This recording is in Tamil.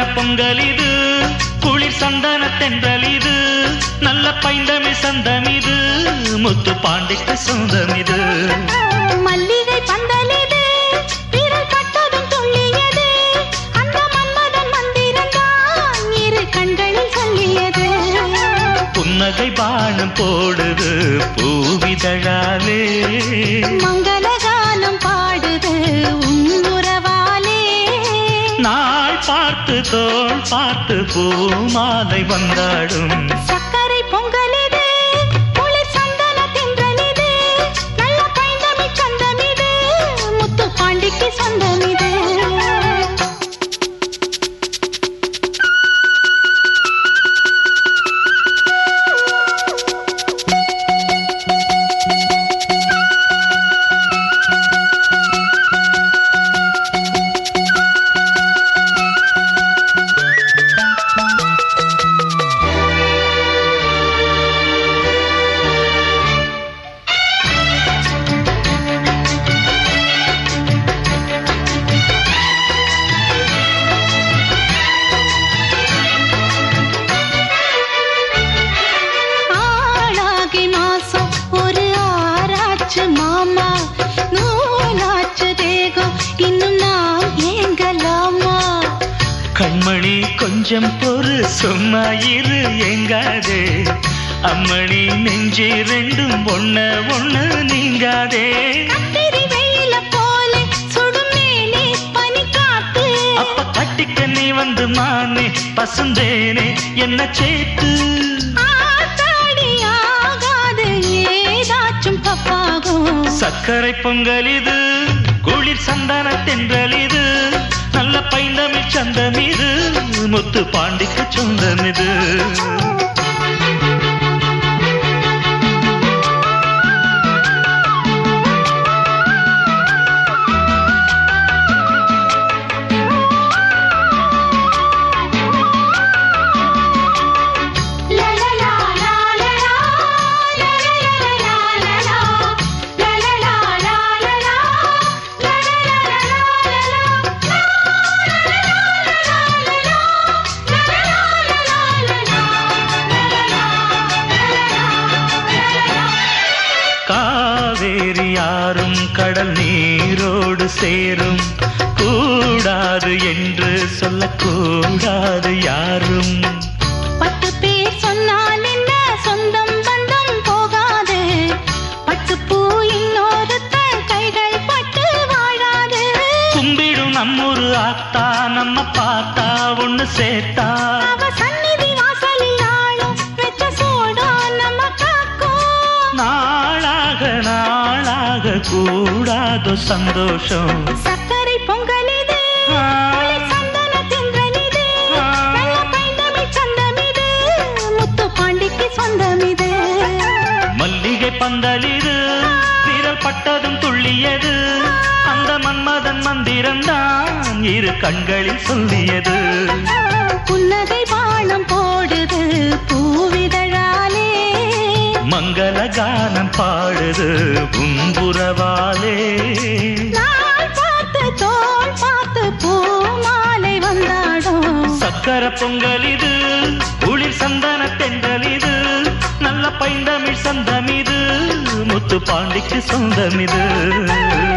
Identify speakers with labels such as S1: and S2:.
S1: பொங்கல் இது குளிர் சந்தன தென்றல் இது நல்ல பைந்தமிழ் சந்தம் இது முத்து பாண்டிக்கு சொந்தம் இது
S2: மல்லிகை பந்தலிது விரல் பட்டதும் துள்ளியது அந்த மன்மதன் மந்திரந்தான் இரு கண்களில் சொல்லியது
S1: புன்னகை பானம் போடுது பூவிதழாலே
S2: மங்களகானம் பாடுது உன் உறவாலே
S1: நாள் பார்த்து தோள் பார்த்து பூமாலை வந்தாடும்
S2: சக்கரை பொங்கலிது குளிர் சந்தன தின்றலிது நல்ல பைந்தமிழ் சந்தமிது முத்து பாண்டிக்கு சொந்தமிது ஆளாகி மாசம் ஒரு ஆராய்ச்சி மாமா நூலாச்சு தேகம் இன்னும் நாம் ஏங்கலாமா
S1: கண்மணி கொஞ்சம் பொறு சும்மா இரு எங்காதே அம்மணி நெஞ்சு ரெண்டும் ஒண்ண ஒண்ணு நீங்காதே
S2: கத்திரி வெயில போல சுடும் மேலே பனி காத்து
S1: அப்ப கட்டிக்க நீ வந்து மானே பசுந்தேனே என்ன சேர்த்து
S2: ஆத்தாடி ஆகாது ஏதாச்சும் தப்பாகும்
S1: சர்க்கரை பொங்கல் இது குளிர் சந்தன தென்றல் இது நல்ல பைந்தமிழ் சந்தம் இது முத்து பாண்டிக்கு சொந்தம் இது காவேரி யாரும் கடல் நீரோடு சேரும் கூடாது என்று சொல்லக்கூடாது யாரும்
S2: பத்து பேர் சொன்னால் என்ன சொந்தம் பந்தம் போகாது பட்டு பூ இன்னொருத்தன் கைகள் பட்டு வாழாது
S1: கும்பிடும் நம்மொரு ஆத்தா நம்ம பார்த்தா ஒண்ணு சேர்த்தா
S2: அவ சந்நிதி வாசலில் நாளும் வெச்ச சோடா நம்ம காக்கும்
S1: நாளாக நாளாக கூடாதோ சந்தோஷம்
S2: சக்கரை பொங்கலிது குளிர் சந்தன தின்றலிது நல்ல பைந்தமிழ் சந்தமிது முத்து பாண்டிக்கு சொந்தமிது
S1: மல்லிகை பந்தலிது விரல் பட்டதும் துள்ளியது அந்த மன்மதன் மந்திரம்தான் இரு கண்களில் சொல்லியது
S2: புன்னகை பானம் போடுது பூவிதழாலே
S1: மங்கள கானம் பாடுது உன்புறவாலே
S2: நாள் பார்த்து தோள் பார்த்து பூமாலை வந்தாடும்
S1: சக்கர பொங்கல் இது குளிர் சந்தன தென்றல் இது நல்ல பைந்தமிழ் சந்தம் இது முத்து பாண்டிக்கு சொந்தம் இது